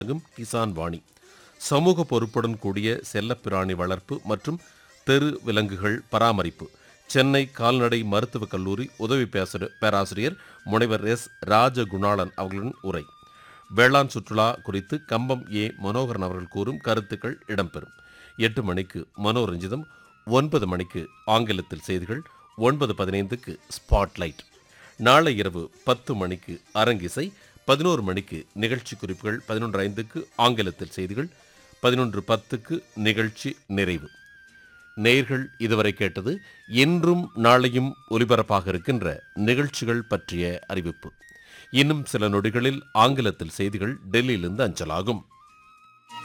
வழங்கும் கிசான் வாணி சமூக பொறுப்புடன் கூடிய செல்லப்பிராணி வளர்ப்பு மற்றும் தெரு விலங்குகள் பராமரிப்பு சென்னை கால்நடை மருத்துவக் கல்லூரி உதவி பேச- பேராசிரியர் முனைவர் எஸ் ராஜகுணாளன் அவர்களின் உரை வேளாண் சுற்றுலா குறித்து கம்பம் ஏ மனோகரன் அவர்கள் கூறும் கருத்துக்கள் இடம்பெறும் எட்டு மணிக்கு மனோரஞ்சிதம் ஒன்பது மணிக்கு ஆங்கிலத்தில் செய்திகள் ஒன்பது பதினைந்துக்கு ஸ்பாட்லைட் நாளை இரவு பத்து மணிக்கு அரங்கிசை பதினோரு மணிக்கு நிகழ்ச்சி குறிப்புகள் பதினொன்று ஐந்துக்கு ஆங்கிலத்தில் செய்திகள் பதினொன்று பத்துக்கு நிகழ்ச்சி நிறைவு நேர்கள் இதுவரை கேட்டது இன்றும் நாளையும் ஒலிபரப்பாக இருக்கின்ற நிகழ்ச்சிகள் பற்றிய அறிவிப்பு இன்னும் சில நொடிகளில் ஆங்கிலத்தில் செய்திகள் டெல்லியிலிருந்து அஞ்சலாகும்